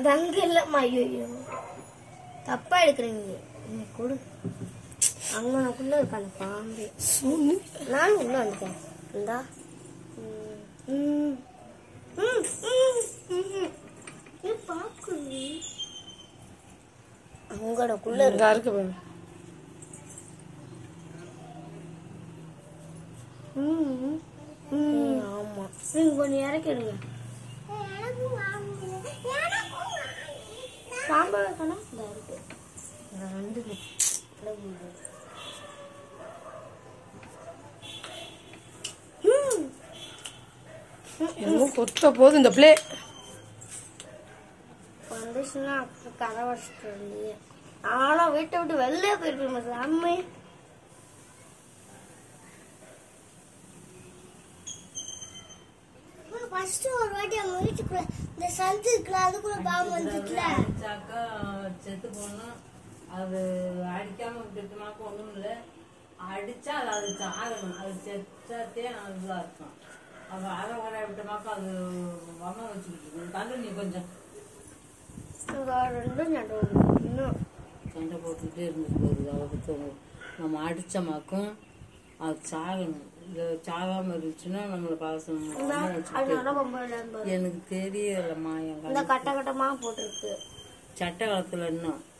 அது அங்க இல்லம்மா ஐயோ ஐயோ தப்பா எடுக்கிறீங்க நீ கொடு அங்கனக்குள்ள இருக்கு அந்த பாம்பு சொன்னு நானும் உள்ள வந்துட்டேன் இந்தா ம், ம், ம், ம், ம். ஏ, பாக்குது அங்கனக்குள்ள இருக்கு இங்க இருக்கு பாரு ம், ம். ஆமா நீங்க கொஞ்சம் இறக்கிடுங்க பாம்பு வைக்கணும் இந்த இருக்கு இந்த ரெண்டு கிளம்புது. ம். என்னமோ கொத்த போகுது இந்த பிளே வந்துச்சுன்னா அப்புறம் கதை வச்சுட்டு இருந்தீங்க நானும் வீட்டை விட்டு வெளியே போயிருப்பேன் அம்மே ஃபர்ஸ்ட் ஒரு வாட்டி அவங்க வீட்டுக்குள்ள இந்த சந்து இருக்குல்ல அதுக்குள்ள பாம்பு வந்துச்சுல அடிச்சாக்கா செத்து போகணும் அது அடிக்காம விட்டுட்டோமாக்கா ஒண்ணும் இல்லை அடிச்சா அது அது சாகணும் அது செத்தாத்தே நல்லா இருக்கும் அது அரை வர விட்டோமாக்கா அது வம வச்சுக்கிட்டு இருக்கும் தள்ளு நீ கொஞ்சம் இங்க ரெண்டும் நடுவு இன்னும் சண்டை போட்டுக்கிட்டே இருந்துட்டு போகுது அவருக்கு நம்ம அடிச்சமாக்கும் அது சாகணும் இது சாகாம இருந்துச்சுன்னா நம்மளை பாசம் இந்த அது நட பொம்பை எனக்கு தெரியலம்மா எங்க இந்த கட்ட கட்டமா போட்டிருக்கு சட்ட காலத்துல இன்னும்